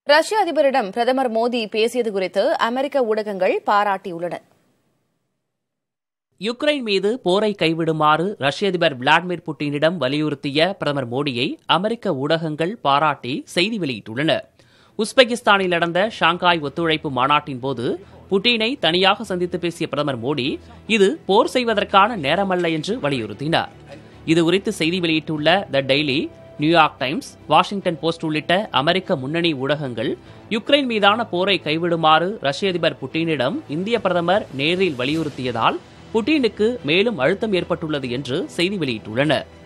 ரஷ்ய அதிபரிடம் பிரதமர் மோடி பேசியது குறித்து அமெரிக்க ஊடகங்கள் பாராட்டியுள்ளன யுக்ரைன் மீது போரை கைவிடுமாறு ரஷ்ய அதிபர் விளாடிமிர் புட்டினிடம் வலியுறுத்திய பிரதமர் மோடியை அமெரிக்க ஊடகங்கள் பாராட்டி செய்தி வெளியிட்டுள்ளன உஸ்பெகிஸ்தானில் நடந்த ஷாங்காய் ஒத்துழைப்பு மாநாட்டின் போது புட்டினை தனியாக சந்தித்து பேசிய பிரதமர் மோடி இது போர் செய்வதற்கான நேரமல்ல என்று வலியுறுத்தினார் இதுகுறித்து செய்தி வெளியிட்டுள்ள the Daily New York Times Washington Post உள்ளிட்ட அமெரிக்க முன்னணி ஊடகங்கள் யுக்ரைன் மீதான போரை கைவிடுமாறு ரஷ்ய அதிபர் புட்டினிடம் இந்திய பிரதமர் நேரில் வலியுறுத்தியதால் புட்டினுக்கு மேலும் அழுத்தம் ஏற்பட்டுள்ளது என்று செய்தி வெளியிட்டுள்ளனர்